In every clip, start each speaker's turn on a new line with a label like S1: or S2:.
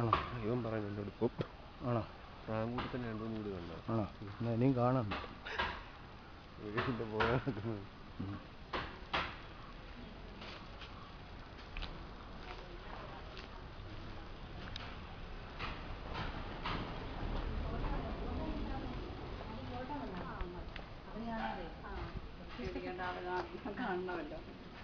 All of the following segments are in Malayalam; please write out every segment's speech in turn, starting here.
S1: ആണോ
S2: ഇവൻ പറഞ്ഞു എന്നോട് ഇപ്പം
S1: ആണോ
S2: പ്രാങ്കൂട്ടത്തിൽ രണ്ടു മൂന്ന് വീട് കണ്ടോ
S1: ആണോ എന്നാ ഇനിയും കാണാനുണ്ട്
S2: വീടിൻ്റെ പോയാൽ നടക്കുന്നത്
S1: ഉം.
S3: പേടിക്കേണ്ട ആള് കാണ- കാണണമല്ലോ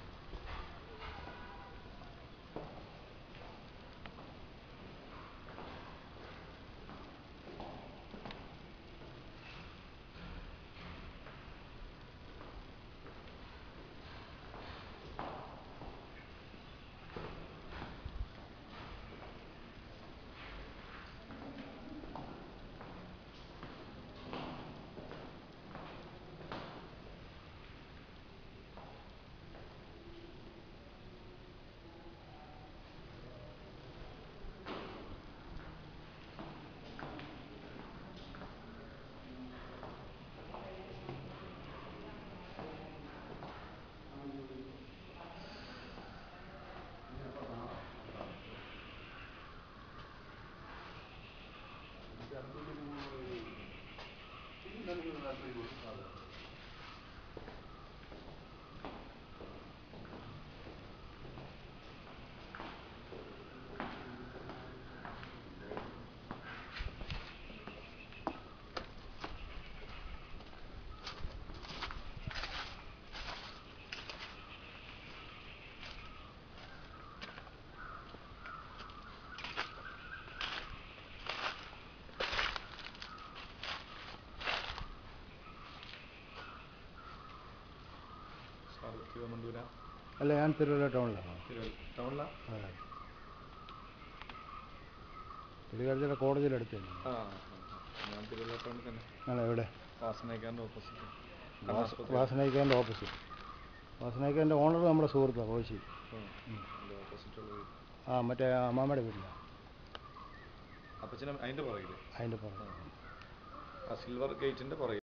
S4: സാർ തിരുവനന്തപുരം
S1: അല്ല ഞാൻ തിരുവല്ല ടൗണിലാണ്
S4: തിരുവല്ല ടൗണിലാണ്
S1: അതെ തിരുവല്ല കോടതിയുടെ അടുത്ത് തന്നെ
S4: ആ ആ, ആ. ഞാൻ തിരുവല്ല ടൗണിൽ തന്നെ
S1: ആണോ എവിടെ
S4: വാസനയ്ക്കാൻ്റെ ഓപ്പോസിറ്റ്
S1: വാസനയ്ക്കാൻ്റെ ഓപ്പോസിറ്റ് വാസനയ്ക്കാൻ്റെ ഓണർ നമ്മുടെ സുഹൃത്താണ് കോശി
S4: എൻ്റെ ഓപ്പോസിറ്റുള്ള വീട്
S1: ആ മറ്റേ അമ്മാമ്മയുടെ വീട്ടിലാണ്
S4: അപ്പച്ചനും അതിൻ്റെ പുറകിൽ
S1: അതിൻ്റെ പുറത്ത്
S4: ആ സിൽവർ ഗേറ്റിൻ്റെ പുറകിൽ